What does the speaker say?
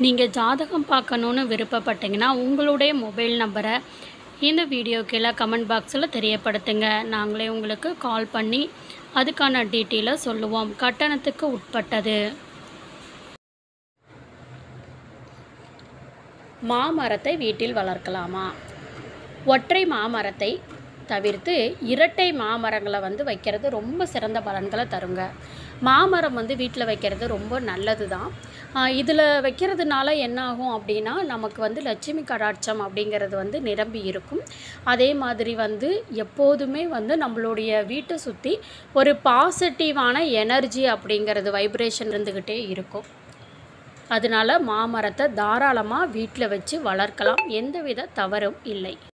நீங்கள் ஜாதகம் பார்க்கணுன்னு விருப்பப்பட்டீங்கன்னா உங்களுடைய மொபைல் நம்பரை இந்த வீடியோ கீழே கமெண்ட் பாக்ஸில் தெரியப்படுத்துங்க நாங்களே உங்களுக்கு கால் பண்ணி அதுக்கான டீட்டெயிலை சொல்லுவோம் கட்டணத்துக்கு உட்பட்டது மாமரத்தை வீட்டில் வளர்க்கலாமா ஒற்றை மாமரத்தை தவிர்த்து இரட்டை மாமரங்களை வந்து வைக்கிறது ரொம்ப சிறந்த பலன்களை தருங்க மாமரம் வந்து வீட்டில் வைக்கிறது ரொம்ப நல்லது தான் இதில் வைக்கிறதுனால என்ன ஆகும் அப்படின்னா நமக்கு வந்து லட்சுமி கடாட்சம் அப்படிங்கிறது வந்து நிரம்பி இருக்கும் அதே மாதிரி வந்து எப்போதுமே வந்து நம்மளுடைய வீட்டை சுற்றி ஒரு பாசிட்டிவான எனர்ஜி அப்படிங்கிறது வைப்ரேஷன் இருந்துக்கிட்டே இருக்கும் அதனால மாமரத்தை தாராளமாக வீட்டில் வச்சு வளர்க்கலாம் எந்தவித தவறும் இல்லை